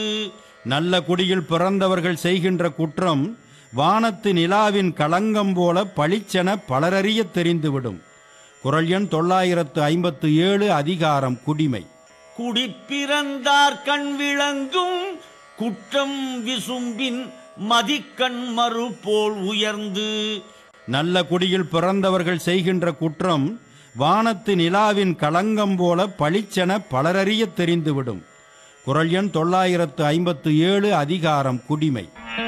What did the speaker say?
நல்ல குடியில் பிறந்தவர்கள் செய்கின்ற குற்றம் வானத்து நிலாவின் களங்கம் போல பளிச்சென பலரறியத் தெரிந்துவிடும் குரல் எண் தொள்ளாயிரத்து ஐம்பத்து ஏழு அதிகாரம் குடிமை குடிப்பிறந்தார் கண் விளங்கும் குற்றம் விசும்பின் மதிக்கண் மறு போல் உயர்ந்து நல்ல குடியில் பிறந்தவர்கள் செய்கின்ற குற்றம் வானத்து நிலாவின் களங்கம் போல பளிச்சென பலரறியத் தெரிந்துவிடும் குரல் எண் தொள்ளாயிரத்து ஐம்பத்து ஏழு அதிகாரம் குடிமை